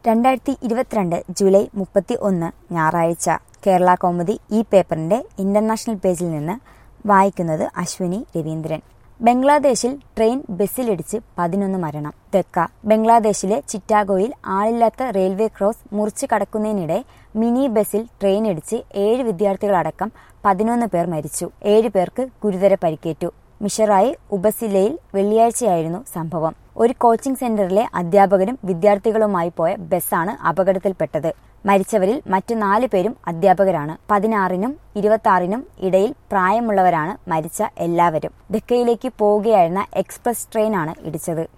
രണ്ടായിരത്തി ഇരുപത്തിരണ്ട് ജൂലൈ മുപ്പത്തി ഒന്ന് ഞായറാഴ്ച കേരള കൗമുദി ഈ പേപ്പറിന്റെ ഇന്റർനാഷണൽ പേജിൽ നിന്ന് വായിക്കുന്നത് അശ്വിനി രവീന്ദ്രൻ ബംഗ്ലാദേശിൽ ട്രെയിൻ ബസ്സിലിടിച്ച് പതിനൊന്ന് മരണം തെക്ക ബംഗ്ലാദേശിലെ ചിറ്റാഗോയിൽ ആളില്ലാത്ത റെയിൽവേ ക്രോസ് മുറിച്ചു കടക്കുന്നതിനിടെ മിനി ബസ്സിൽ ട്രെയിൻ ഇടിച്ച് ഏഴ് വിദ്യാർത്ഥികളടക്കം പതിനൊന്ന് പേർ മരിച്ചു ഏഴ് പേർക്ക് ഗുരുതര പരിക്കേറ്റു മിഷറായി ഉപസിലയിൽ വെള്ളിയാഴ്ചയായിരുന്നു സംഭവം ഒരു കോച്ചിംഗ് സെന്ററിലെ അധ്യാപകരും വിദ്യാർത്ഥികളുമായി പോയ ബസ്സാണ് അപകടത്തിൽപ്പെട്ടത് മരിച്ചവരിൽ മറ്റു നാല് പേരും അധ്യാപകരാണ് പതിനാറിനും ഇരുപത്തി ഇടയിൽ പ്രായമുള്ളവരാണ് മരിച്ച എല്ലാവരും ധക്കയിലേക്ക് പോവുകയായിരുന്ന എക്സ്പ്രസ് ട്രെയിനാണ് ഇടിച്ചത്